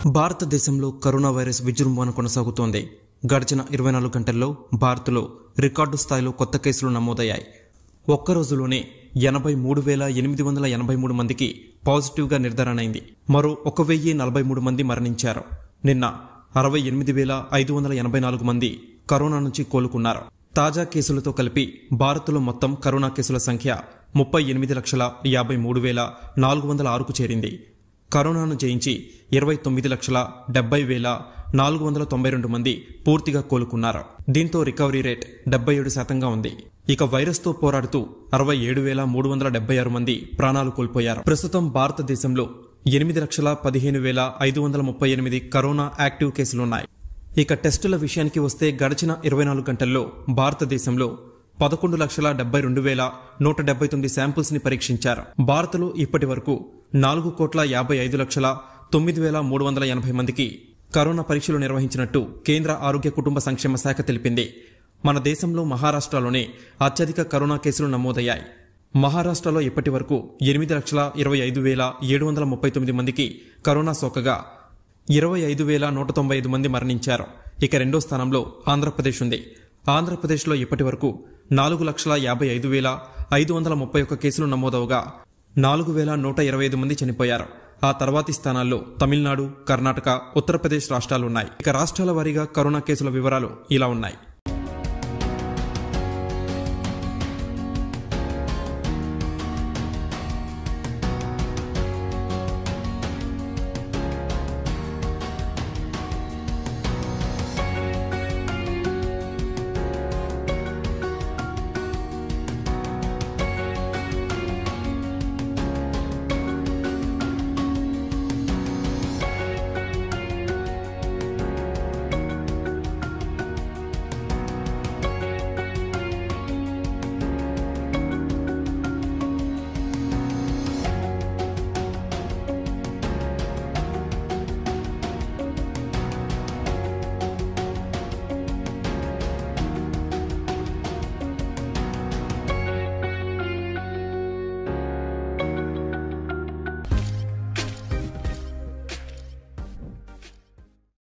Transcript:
భారతదేశంలో corona virus విజృంభణ కొనసాగుతోంది గడిచిన ఇరవై నాలుగు గంటల్లో భారత్లో రికార్డు స్థాయిలో కొత్త కేసులు నమోదయ్యాయి ఒక్క రోజులోనే ఎనభై మూడు వేల ఎనిమిది వందల ఎనభై మూడు మందికి పాజిటివ్గా నిర్ధారణ అయింది మరో ఒక వెయ్యి నలభై మూడు మంది మరణించారు నిన్న అరవై ఎనిమిది వేల ఐదు వందల ఎనభై నాలుగు మంది కరోనా నుంచి కోలుకున్నారు తాజా కేసులతో కలిపి భారత్లో మొత్తం కరోనా కేసుల సంఖ్య ముప్పై ఎనిమిది లక్షల యాభై మూడు వేల నాలుగు వందల ఆరుకు చేరింది కరోనాను జయించి ఇరవై తొమ్మిది లక్షల డెబ్బై వేల నాలుగు వందల తొంభై రెండు మంది పూర్తిగా కోలుకున్నారు దీంతో రికవరీ రేట్ డెబ్బై ఏడు శాతంగా ఉంది ఇక వైరస్తో పోరాడుతూ అరవై ఏడు వేల మూడు వందల డెబ్బై ఆరు మంది ప్రాణాలు కోల్పోయారు ప్రస్తుతం భారతదేశంలో ఎనిమిది లక్షల పదిహేను వేల ఐదు వందల ముప్పై ఎనిమిది కరోనా యాక్టివ్ కేసులున్నాయి ఇక టెస్టుల విషయానికి వస్తే గడిచిన ఇరవై నాలుగు గంటల్లో భారతదేశంలో పదకొండు లక్షల డెబ్బై రెండు వేల నూట డెబ్బై తొమ్మిది శాంపిల్స్ ని పరీక్షించారు భారత్లో ఇప్పటి వరకు నాలుగు కోట్ల యాభై ఐదు లక్షల తొమ్మిది వేల మూడు వందల ఎనభై మందికి కరోనా పరీక్షలు నిర్వహించినట్టు కేంద్ర ఆరోగ్య కుటుంబ సంక్షేమ శాఖ తెలిపింది మన దేశంలో మహారాష్ట్రలోనే అత్యధిక కరోనా కేసులు నమోదయ్యాయి మహారాష్ట్రలో ఇప్పటి వరకు ఎనిమిది లక్షల ఇరవై ఐదు వేల ఏడు వందల ముప్పై తొమ్మిది మందికి కరోనా సోకగా ఇరవై ఐదు వేల నూట తొంభై ఐదు మంది మరణించారు ఇక రెండో స్థానంలో ఆంధ్రప్రదేశ్ ఉంది ఆంధ్రప్రదేశ్లో ఇప్పటి వరకు నాలుగు లక్షల యాభై ఐదు వేల ఐదు వందల ముప్పై ఒక్క కేసులు నమోదవగా నాలుగు వేల నూట ఇరవై ఐదు మంది చనిపోయారు ఆ తర్వాతి స్థానాల్లో తమిళనాడు కర్ణాటక ఉత్తరప్రదేశ్ రాష్ట్రాలున్నాయి ఇక రాష్ట్రాల వారీగా కరోనా కేసుల వివరాలు ఇలా ఉన్నాయి